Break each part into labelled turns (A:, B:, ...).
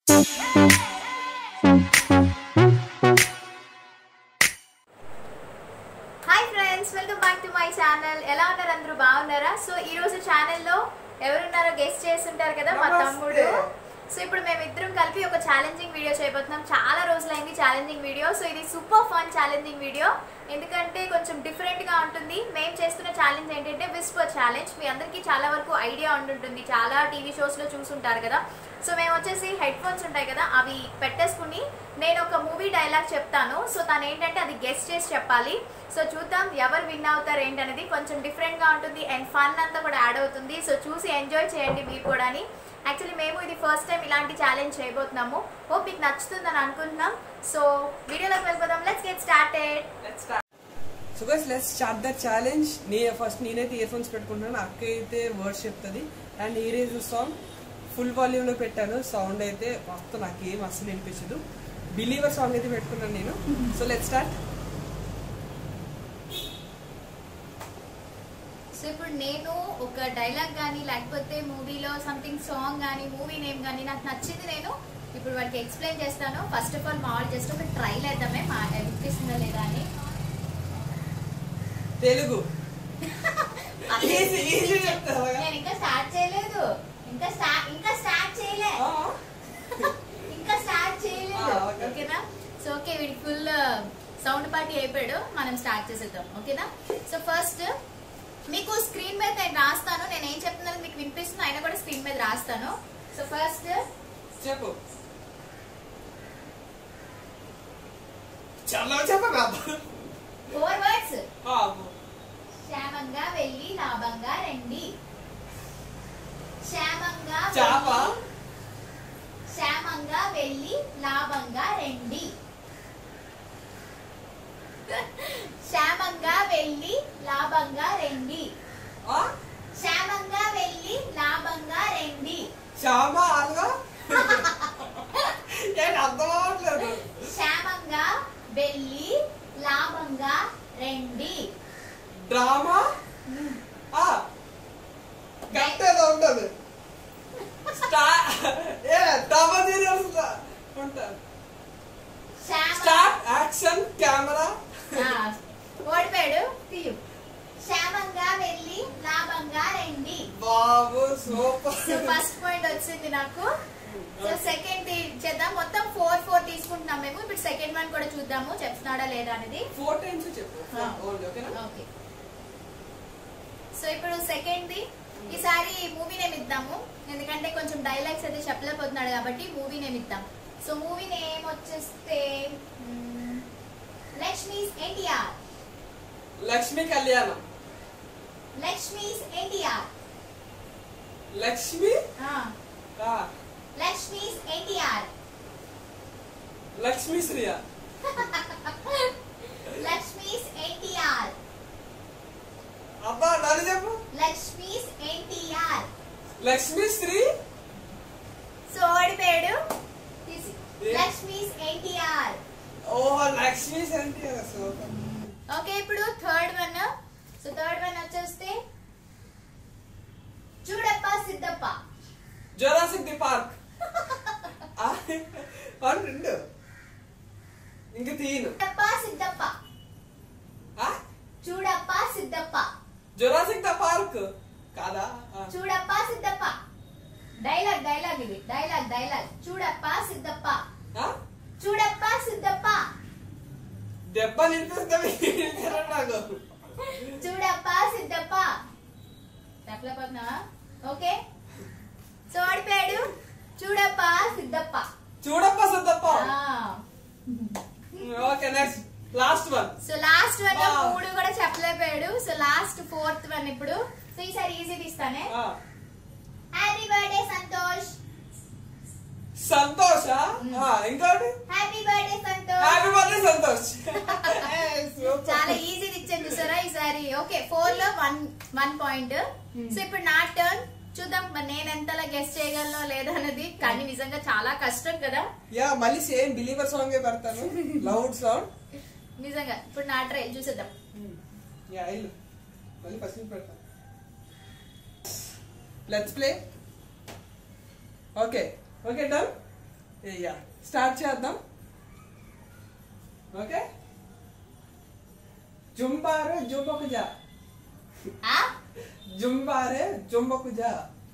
A: Hi friends welcome back to my channel ఎలా ఉన్నారు అందరూ బాగున్నారా సో ఈ రోజు ఛానల్లో ఎవరున్నారో గెస్ట్ చేస్తుంటారు కదా మా
B: నమస్తే.
A: తమ్ముడు సో ఇప్పుడు మేము ఇద్దరం కలిపి ఒక ఛాలెంజింగ్ వీడియో చేయబోతున్నాం చాలా రోజులైంది ఛాలెంజింగ్ వీడియో సో ఇది సూపర్ ఫన్ ఛాలెంజింగ్ వీడియో ఎందుకంటే కొంచెం డిఫరెంట్ గా ఉంటుంది మేము చేస్తున్న ఛాలెంజ్ ఏంటంటే విస్పర్ ఛాలెంజ్ మీ అందరికీ చాలా వరకు ఐడియా ఉంటుంటుంది చాలా టీవీ షోస్ లో చూసుంటారు కదా సో మేము వచ్చేసి హెడ్ ఫోన్స్ ఉంటాయి కదా అవి పెట్టేసుకుని నేను ఒక మూవీ డైలాగ్ చెప్తాను సో తను ఏంటంటే అది గెస్ట్ చేసి చెప్పాలి సో చూద్దాం ఎవరు విన్ అవుతారు ఏంటనేది కొంచెం డిఫరెంట్ గా ఉంటుంది అండ్ ఫన్ అంతా కూడా యాడ్ అవుతుంది సో చూసి ఎంజాయ్ చేయండి మీరు కూడా యాక్చువల్లీ మేము ఇది ఫస్ట్ టైం ఇలాంటి ఛాలెంజ్ చేయబోతున్నాము హోప్ మీకు నచ్చుతుందని అనుకుంటున్నాం సో వీడియోలోకి వెళ్ళిపోదాం let's get started
B: so guys let's start the challenge నే ఫస్ట్ నేనైతే ఇయర్ ఫోన్స్ పెట్టుకుంటాను అక్క అయితే వర్డ్స్ చెప్తుంది అండ్ ఈ రేజ్ సాంగ్ ఫుల్ వాల్యూమ్ లో పెట్టాను సౌండ్ అయితే మొత్తం నాకు ఏం అస్సలు వినిపించదు బిలీవర్ సాంగ్ అయితే పెట్టుకున్నాను నేను సో లెట్ స్టార్ట్
A: సో ఇప్పుడు నేను ఒక డైలాగ్ కానీ లేకపోతే మూవీలో సంథింగ్ సాంగ్ కానీ మూవీ నేమ్ కానీ నాకు నచ్చింది నేను ఇప్పుడు వాడికి ఎక్స్ప్లెయిన్ చేస్తాను ఫస్ట్ ఆఫ్ ఆల్ మామూలు జస్ట్ ఒక ట్రైల్ వేద్దామే మా వినిపిస్తుందా లేదా అని
B: తెలుగు Easy, easy చెప్తావా?
A: నేను ఇంకా స్టార్ట్ చేయలేదు ఇంకా స్టార్ట్ ఇంకా స్టార్ట్ చేయలే ఇంకా స్టార్ట్ చేయలేదు
B: ఆ, okay.
A: ఓకేనా సో ఓకే వీడికి ఫుల్ సౌండ్ పార్టీ అయిపోయాడు మనం స్టార్ట్ చేసేద్దాం ఓకేనా సో ఫస్ట్ మీకు స్క్రీన్ మీద నేను రాస్తాను నేను ఏం చెప్తున్నాను మీకు వినిపిస్తుంది అయినా కూడా స్క్రీన్ మీద రాస్తాను సో ఫస్ట్
B: చెప్పు చాలా చెప్పగా
A: ఫోర్ వర్డ్స్ క్షేమంగా వెళ్ళి లాభంగా రండి క్షేమంగా
B: చాప
A: వెళ్ళి- క్షేమంగా వెళ్ళి లాభంగా రండి క్షేమంగా వెళ్ళి లాభంగా రండి క్షేమంగా వెళ్ళి లాభంగా రండి
B: శ్యామ అనగా నేను అర్థం అవ్వట్లేదు
A: క్షేమంగా వెళ్ళి లాభంగా రండి
B: డ్రామా ఆ గట్టేదో ఉంటది స్టార్ ఏ డ్రామా సీరియల్స్ ఉంటారు
A: క్షేమ
B: స్టార్ట్ యాక్షన్ కెమెరా
A: ఆ, ఓడిపోయాడు తీయు క్షేమంగా వెళ్ళి లాభంగా రండి
B: బాబు సూపర్
A: సో ఫస్ట్ పాయింట్ వచ్చింది నాకు సో సెకండ్ చేద్దాం మొత్తం ఫోర్ ఫోర్ తీసుకుంటున్నాం మేము ఇప్పుడు సెకండ్ వన్ కూడా చూద్దాము చెప్తున్నాడా లేదా అనేది
B: ఫోర్ టైమ్స్ చెప్పు
A: ఆ.
B: ఓన్లీ ఓకేనా
A: ఓకే సో ఇప్పుడు సెకండ్ ది ఈసారి మూవీ నేమ్ ఇద్దాము ఎందుకంటే కొంచెం డైలాగ్స్ అయితే చెప్పలేకపోతున్నాడు కాబట్టి మూవీ నేమ్ ఇద్దాం సో మూవీ నేమ్ వచ్చేస్తే మ్మ్, లక్ష్మీస్ ఎన్టీఆర్
B: లక్ష్మి కళ్యాణం
A: లక్ష్మీస్ ఎన్టీఆర్
B: లక్ష్మి ఆ,
A: లక్ష్మీస్ ఎన్టీఆర్
B: లక్ష్మి శ్రీయ
A: లక్ష్మీస్ ఎన్టీఆర్
B: అబ్బా నన్ను చెప్పు
A: లక్ష్మీస్ ఎన్టీఆర్
B: లక్ష్మి శ్రీ
A: సో ఓడిపోయాడు తీసి
B: ఏ?
A: లక్ష్మీస్ ఎన్టీఆర్
B: ఓ లక్ష్మి అంటే సూపర్
A: ఓకే ఇప్పుడు third one so third one వచ్చేస్తే చూడప్ప సిద్ధప్ప
B: జోరాసిక్ ది పార్క్ అవును రెండు ఇంక తీయను
A: చూడప్ప సిద్ధప్ప
B: ఆ?
A: చూడప్ప సిద్ధప్ప
B: జొరాసిక్ ద పార్క్ కాదా ఆ.
A: చూడప్ప సిద్ధప్ప డైలాగ్ డైలాగ్ ఇది డైలాగ్ డైలాగ్ చూడప్ప సిద్ధప్ప
B: ఆ?
A: చూడప్ప సిద్ధప్ప
B: దెబ్బ నిలిపిస్తుంది నాకు
A: చూడప్ప సిద్ధప్ప చెప్పలేకపోతున్నావా ఓకే సో ఓడిపోయాడు చూడప్ప సిద్ధప్ప
B: చూడప్ప సిద్ధప్ప
A: ఆ.
B: Okay next last one
A: so last one
B: Wow.
A: మూడు కూడా చెప్పలేకపోయాడు సో లాస్ట్ ఫోర్త్ వన్ ఇప్పుడు సో ఈసారి ఈజీ తీస్తానే హ్యాపీ బర్త్డే సంతోష్
B: సంతోష ఆ, ఇంకోటి
A: happy birthday Santosh
B: happy birthday Santosh Hey, super.
A: చాలా ఈజీ ఇచ్చాను చూసారా ఈసారి ఓకే ఫోర్ లో వన్ వన్ పాయింట్ సో ఇప్పుడు నా టర్న్ చూద్దాం మరి నేను ఎంతలా గెస్ట్ చేయగలనో లేదా అన్నది కానీ నిజంగా చాలా కష్టం కదా
B: యా మళ్ళీ సేమ్ బిలీవర్ సాంగ్ పెడతాను లౌడ్ సౌండ్
A: నిజంగా ఇప్పుడు నా ట్రై చూసేద్దాం
B: యా ఇల్లు మళ్ళీ ఫస్ట్ నుంచి పెడతాను let's play okay okay done yeah start చేద్దాం ఓకే జుంబారే జుంబకు జా
A: ఆ?
B: జుంబారే జుంబకు జా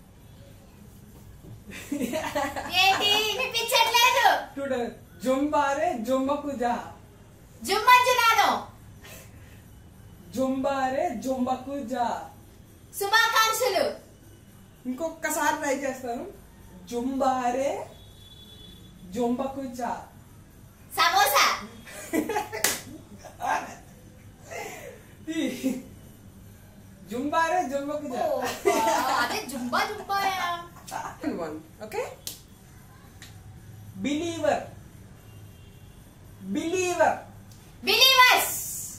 A: ఏంటి వినిపించట్లేదు
B: చూడ జుంబారే జుంబకు జా
A: జుమ్మంజునాను
B: జుంబారే జుంబకు జా
A: శుభాకాంక్షలు
B: ఇంకొకసారి ట్రై చేస్తాను జుంబారే జుంబకు జా
A: సమోసా
B: జుంబారే జుంబకు జా
A: ఓ, అదే జుంబా జుంబాయా
B: one okay believer believer
A: believers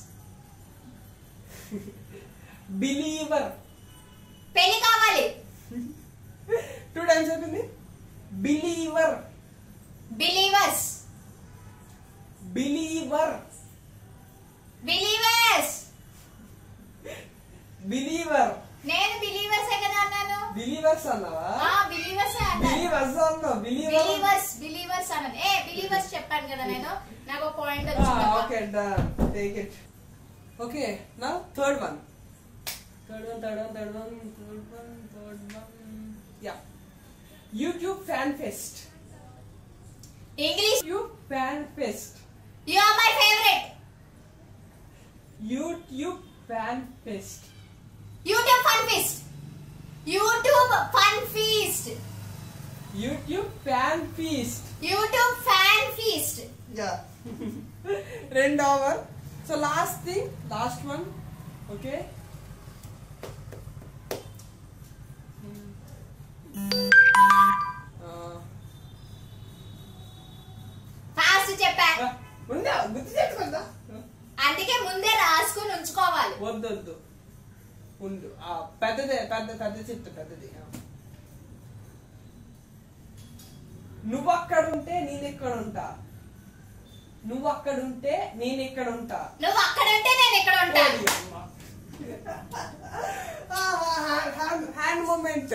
B: believer
A: పెళ్లి కావాలి
B: టూ టైమ్స్ చెప్పింది believer
A: believers
B: believer
A: believers
B: believer
A: నేను బిలీవర్స్ కదా అన్నాను
B: బిలీవర్స్ అన్నావా
A: ఆ బిలీవర్స్ అన్నాను
B: బిలీవర్స్ అన్నావు బిలీవర్
A: బిలీవర్స్ బిలీవర్స్ అన్నాను ఏ బిలీవర్స్ చెప్పాను కదా నేను నాకు point
B: okay done take it okay నా third one third one third one third one third one third one yeah YouTube fan fest
A: English
B: YouTube fan fest
A: you are my favourite
B: YouTube fan fest
A: YouTube fun feast YouTube fun feast
B: YouTube fan feast
A: YouTube fan feast
B: yeah రెండు over so last thing last one okay
A: fast చెప్పా
B: ఉందా గుర్తు చెప్పుకుందా
A: అందుకే ముందే రాసుకొని ఉంచుకోవాలి
B: వద్దు వద్దు ఉండు ఆ పెద్దదే పెద్ద పెద్ద చెట్టు పెద్దది ఆ. నువ్వు అక్కడ ఉంటే నేను ఇక్కడ ఉంటా నువ్వు అక్కడ ఉంటే నేను ఇక్కడ ఉంటా
A: నువ్వు అక్కడంటే నేను ఇక్కడ ఉంటాను
B: hand moment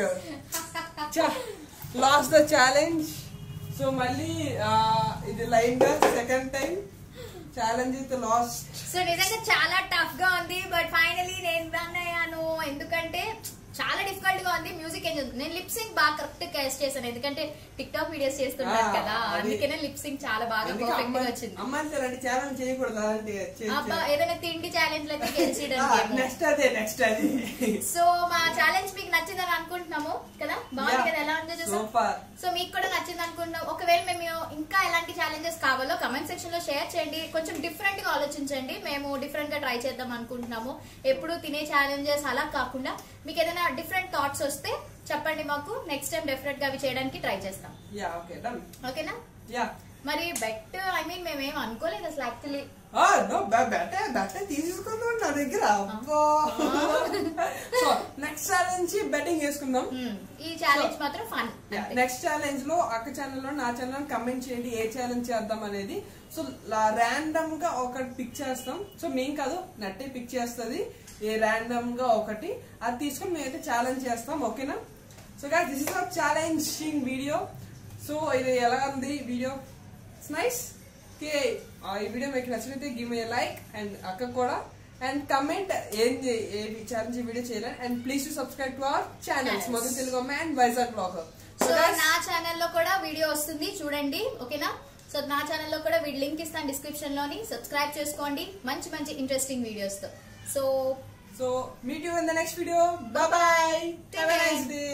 B: last the challenge so మళ్ళీ ఆ, ఇది లైన్ గా సెకండ్ టైం ఛాలెంజ్ అయితే లాస్ట్
A: సో నిజంగా చాలా టఫ్ గా ఉంది బట్ ఫైనలీ నేను రన్ అయ్యాను ఎందుకంటే చాలా డిఫికల్ట్ గా ఉంది మ్యూజిక్ ఏం చదువుతుంది నేను లిప్ సింగ్ బాగా కరెక్ట్ క్యాష్ చేశాను ఎందుకంటే టిక్ టాక్ వీడియోస్ చేస్తుంటారు
B: ఆ,
A: కదా
B: అది-
A: అందుకనే లిప్ సింగ్ చాలా బాగా పర్ఫెక్ట్ గా వచ్చింది
B: అమ్మాయి అలాంటి ఛాలెంజ్ చేయకూడదు అలాంటి
A: అబ్బా ఏదైనా తిండి ఛాలెంజ్ అయితే గెలిచేయడం
B: నెక్స్ట్ అదే నెక్స్ట్ అది
A: సో మా ఛాలెంజ్ మీకు నచ్చిందని అనుకుంటున్నాము కదా బాగుంది కదా ఎలా ఉందో చూసాం
B: సూపర్
A: సో మీకు కూడా నచ్చింది అనుకుంటున్నాం ఒకవేళ మేము ఇంకా ఎలాంటి ఛాలెంజెస్ కావాలో కమెంట్ సెక్షన్ లో షేర్ చేయండి కొంచెం డిఫరెంట్ గా ఆలోచించండి మేము డిఫరెంట్ గా ట్రై చేద్దాం అనుకుంటున్నాము ఎప్పుడు తినే ఛాలెంజెస్ అలా కాకుండా మీకు ఏదైనా డిఫరెంట్ థాట్స్ వస్తే చెప్పండి మాకు నెక్స్ట్ టైం డెఫినెట్ గా అవి చేయడానికి ట్రై చేస్తాం
B: యా ఓకే డన్
A: ఓకేనా
B: యా
A: మరి బెట్ ఐ మీన్ మేమేం అనుకోలేదు అసలు యాక్చువల్లీ
B: నో బెట్టే బెట్టే తీసుకుందాం నా దగ్గర అబ్బో సో నెక్స్ట్ ఛాలెంజ్ బెట్టింగ్ చేసుకుందాం
A: ఈ ఛాలెంజ్ మాత్రం ఫన్
B: నెక్స్ట్ ఛాలెంజ్ లో అక్క ఛానల్ లో నా ఛానల్ కమెంట్ చేయండి ఏ ఛాలెంజ్ చేద్దాం అనేది సో ర్యాండమ్ గా ఒకటి పిక్ చేస్తాం సో మేం కాదు నట్టే పిక్ చేస్తుంది ఏ ర్యాండమ్ గా ఒకటి అది తీసుకొని మేమైతే ఛాలెంజ్ చేస్తాం ఓకేనా సో గా this is our challenging video so ఇది ఎలా ఉంది వీడియో ఇట్స్ నైస్ ఓకే ఈ వీడియో మీకు నచ్చినైతే గివ్ ఏ లైక్ అండ్ అక్క కూడా అండ్ కమెంట్ ఏంది ఏ ఛాలెంజ్ వీడియో చేయాలి and please to subscribe to our channels
A: Yes.
B: Madhu Telugu Amma and Vizag blogger
A: so నా ఛానల్లో కూడా వీడియో వస్తుంది చూడండి ఓకేనా సో నా ఛానల్లో కూడా వీడి లింక్ ఇస్తాను డిస్క్రిప్షన్ లోని సబ్స్క్రైబ్ చేసుకోండి మంచి మంచి ఇంట్రెస్టింగ్ వీడియోస్ తో so
B: So meet you in the next video. Bye bye.
A: Take
B: Have a
A: care.
B: nice day.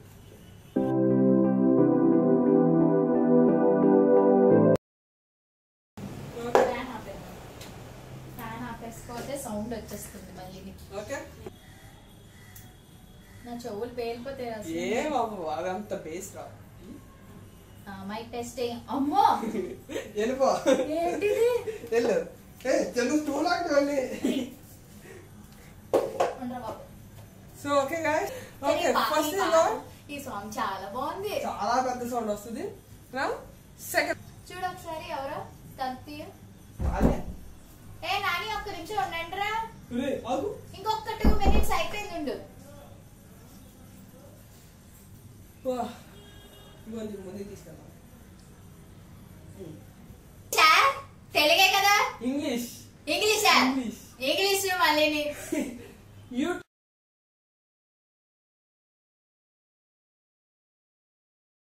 A: Fan ఆపేద్దాం ఫ్యాన్ ఆపేసుకోతే సౌండ్ వచ్చేస్తుంది మళ్ళీ
B: Okay.
A: నా చెవులు పేలిపోతే
B: ఏమవ్వ అదంత బేస్ రా
A: మైక్ టెస్టింగ్ అమ్మో
B: వెళ్ళిపో
A: ఏంటిది
B: వెళ్ళు ఏ తెలుగు టూ లాక్ వెళ్ళి
A: ఉండరా బాబు.
B: సో ఓకే గాయస్
A: కానీ
B: ఓకే
A: పా-
B: ఫస్ట్
A: ఈ
B: లో
A: పా- ఈ సాంగ్ చాలా బాగుంది
B: చాలా పెద్ద సౌండ్ వస్తుంది రా సెకండ్
A: చూడు ఒకసారి ఎవరో తత్తి
B: అదే
A: ఏ నాని ఒక్క నిమిషం ఉండండి రా
B: రే ఆగు
A: ఇంకొక టూ మినిట్స్ అయిపోయింది ఉండు
B: వా. ఇదిగోండి, ముందుకు తీసుకెళ్దాం ఇంగ్లీష్
A: ఇంగ్లీష్
B: ఇంగ్లీష్
A: ఇంగ్లీష్ మళ్ళీ
B: యూ